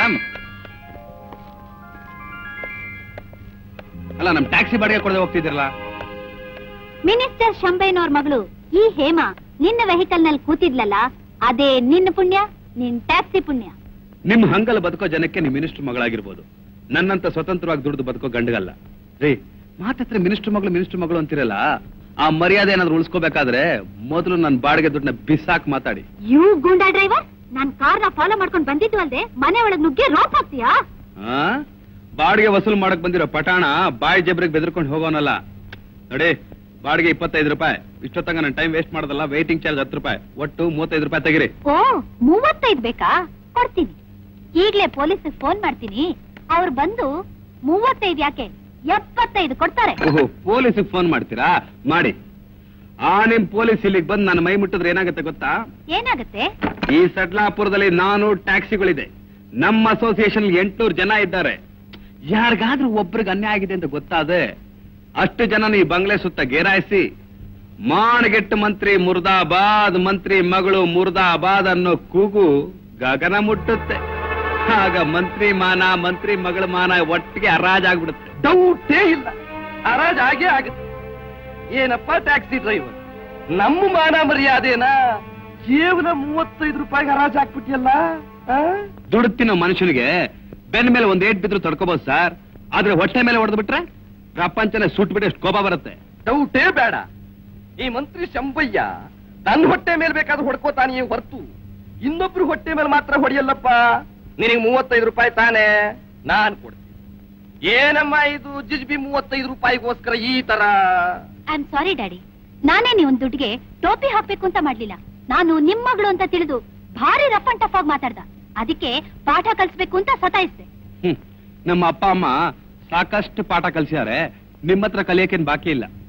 Madam ಅಲ್ಲ ನಮ್ taxi ಬಾಡಿಗೆ ಕೊಡದೆ ಹೋಗ್ತಿದ್ದೀರಲ್ಲ ಮಿನಿಸ್ಟರ್ ಶಂಬೈನವ್ರ ಮಗಳು ಈ ಹೇಮಾ ನಿನ್ನ ವೆಹಿಕಲ್ ನಲ್ಲಿ ಕೂತಿದ್ಲಲ್ಲ ಅದೇ ನಿನ್ನ ಪುಣ್ಯ ನಿನ್ ಟ್ಯಾಕ್ಸಿ ಪುಣ್ಯ ನಿಮ್ ಹಂಗಲ್ ಬದುಕೋ ಜನಕ್ಕೆ ನಿಮ್ ಮಿನಿಸ್ಟರ್ ಮಗಳಾಗಿರ್ಬೋದು ನನ್ನಂತ ಸ್ವತಂತ್ರವಾಗಿ ದುಡಿದು ಬದುಕೋ ಗಂಡಗಲ್ಲ ರೀ ಮಾತತ್ರ ಮಿನಿಸ್ಟರ್ ಮಗಳು ಮಿನಿಸ್ಟರ್ ಮಗಳು ಅಂತಿರಲ್ಲ ಆ ಮರ್ಯಾದೆ ಏನಾದ್ರು ಉಳಿಸ್ಕೋಬೇಕಾದ್ರೆ ಮೊದಲು ನನ್ನ ಬಾಡಿಗೆ ದುಡ್ಡನ್ನ ಬಿಸಾಕ್ ಮಾತಾಡಿ ಯು ಗೂಂಡಾ ಡ್ರೈವರ್ ನಾನ್ ಕಾರ್ನ ಫಾಲೋ ಮಾಡ್ಕೊಂಡ್ ಬಂದಿದ್ದು ಅಲ್ದೆ ಮನೆ ಒಳಗ್ ನುಗ್ಗಿ ರೋಪ್ ಹಾಕ್ತೀಯಾ ಆ ಬಾಡಿಗೆ ವಸೂಲು ಮಾಡಕ್ ಬಂದಿರೋ ಪಟಾಣ ಬಾಯಿ ಜಬ್ರಿಗೆ ಬೆದರ್ಕೊಂಡು ಹೋಗೋನಲ್ಲ ನೋಡಿ ಬಾಡಿಗೆ ಇಪ್ಪತ್ತೈದು ರೂಪಾಯಿ ಇಷ್ಟೊತ್ತಂಗ ನಾನು ಟೈಮ್ ವೇಸ್ಟ್ ಮಾಡೋದಲ್ಲ ವೇಟಿಂಗ್ ಚಾರ್ಜ್ ಹತ್ತು ರೂಪಾಯಿ ಒಟ್ಟು ಮೂವತ್ತೈದು ರೂಪಾಯಿ ತೆಗಿರಿ ಓ ಮೂವತ್ತೈದ್ ಬೇಕಾ ಕೊಡ್ತೀನಿ ಈಗ್ಲೇ ಪೊಲೀಸ್ ಫೋನ್ ಮಾಡ್ತೀನಿ ಅವ್ರು ಬಂದು ಮೂವತ್ತೈದ್ ಯಾಕೆ ಎಪ್ಪತ್ತೈದು ಕೊಡ್ತಾರೆ ಓಹೋ ಪೊಲೀಸಿಗೆ ಫೋನ್ ಮಾಡ್ತೀರಾ ಮಾಡಿ ಆ ನಿಮ್ ಪೊಲೀಸ್ ಇಲ್ಲಿಗೆ ಬಂದು ನನ್ನ ಮೈ ಮುಟ್ಟಿದ್ರೆ ಏನಾಗುತ್ತೆ ಗೊತ್ತಾ ಏನಾಗತ್ತೆ ಈ ಸಡ್ಲಾಪುರದಲ್ಲಿ ನಾನು ಟ್ಯಾಕ್ಸಿಗಳಿದೆ ನಮ್ಮ ಅಸೋಸಿಯೇಷನ್ ಎಂಟುನೂರು ಜನ ಇದ್ದಾರೆ ಯಾರಿಗಾದ್ರೂ ಒಬ್ರಿಗೆ ಅನ್ಯಾಯ ಆಗಿದೆ ಅಂತ ಗೊತ್ತಾದೆ ಅಷ್ಟು ಜನ ಈ ಬಂಗ್ಲೆ ಸುತ್ತ ಗೇರಾಯಿಸಿ ಮಾಣಗೆಟ್ಟು ಮಂತ್ರಿ ಮುರ್ದಾಬಾದ್ ಮಂತ್ರಿ ಮಗಳು ಮುರ್ದಾಬಾದ್ ಅನ್ನೋ ಕೂಗು ಗಗನ ಮುಟ್ಟುತ್ತೆ ಆಗ ಮಂತ್ರಿ ಮಾನ ಮಂತ್ರಿ ಮಗಳ ಮಾನ ಒಟ್ಟಿಗೆ ಹರಾಜಾಗ್ಬಿಡುತ್ತೆ ಡೌಟೇ ಇಲ್ಲ ಹರಾಜ್ ಆಗೇ ಆಗುತ್ತೆ ಏನಪ್ಪ ಟ್ಯಾಕ್ಸಿ ಡ್ರೈವರ್ ನಮ್ಮ ಮಾನ ಮರ್ಯಾದೆನ ಕೇವಲ ಮೂವತ್ತೈದು ರೂಪಾಯಿಗೆ ಹರಾಜ್ ಹಾಕ್ಬಿಟ್ಟಿಯಲ್ಲ ಆ? ದುಡ್ಡು ತಿನ್ನೋ ಮನುಷ್ಯನಿಗೆ ಬೆನ್ನ ಮೇಲೆ ಒಂದ್ ಏಟ್ ಬಿದ್ರು ತಡ್ಕೋಬಹುದು ಸರ್ ಆದ್ರೆ ಹೊಟ್ಟೆ ಮೇಲೆ ಹೊಡೆದು ಬಿಟ್ರೆ ಪ್ರಪಂಚನೇ ಸುಟ್ಟು ಬಿಟ್ಟು ಎಷ್ಟು ಕೋಪ ಬರುತ್ತೆ ಡೌಟೇ ಬೇಡ ಈ ಮಂತ್ರಿ ಶಂಬಯ್ಯ ತನ್ನ ಹೊಟ್ಟೆ ಮೇಲೆ ಬೇಕಾದ್ರೆ ಹೊಡ್ಕೋತಾನೆ ಹೊರ್ತು ಇನ್ನೊಬ್ರು ಹೊಟ್ಟೆ ಮೇಲೆ ಮಾತ್ರ ಹೊಡೆಯಲ್ಲಪ್ಪ ನಿನಗೆ ಮೂವತ್ತೈದು ರೂಪಾಯಿ ತಾನೆ ನಾನ್ ಕೊಡ್ತೀನಿ ಏನಮ್ಮ ಇದು ಜಿಜ್ಬಿ ಮೂವತ್ತೈದು ರೂಪಾಯಿಗೋಸ್ಕರ ಈ ತರ ಐ ಆಮ್ ಸಾರಿ ಡ್ಯಾಡಿ ನಾನೇ ನೀವು ದುಡ್ಡಿಗೆ ಟೋಪಿ ಹಾಕ್ಬೇಕು ಅಂತ ಮಾಡ್ಲಿಲ್ಲ ನಾನು ನಿಮ್ ಮಗಳು ಅಂತ ತಿಳಿದು ಭಾರಿ ರಫ್ ಅಂಡ್ ಟಫ್ ಆಗಿ ಮಾತಾಡ್ದ ಅದಕ್ಕೆ ಪಾಠ ಕಲಿಸ್ಬೇಕು ಅಂತ ಸತಾಯಿಸ್ದೆ ಹ್ಮ್ ನಮ್ಮ ಅಪ್ಪ ಅಮ್ಮ ಸಾಕಷ್ಟು ಪಾಠ ಕಲ್ಸಿದ್ದಾರೆ ನಿಮ್ಮ ಹತ್ರ ಕಲಿಯಕ್ಕೇನ್ ಬಾಕಿ ಇಲ್ಲ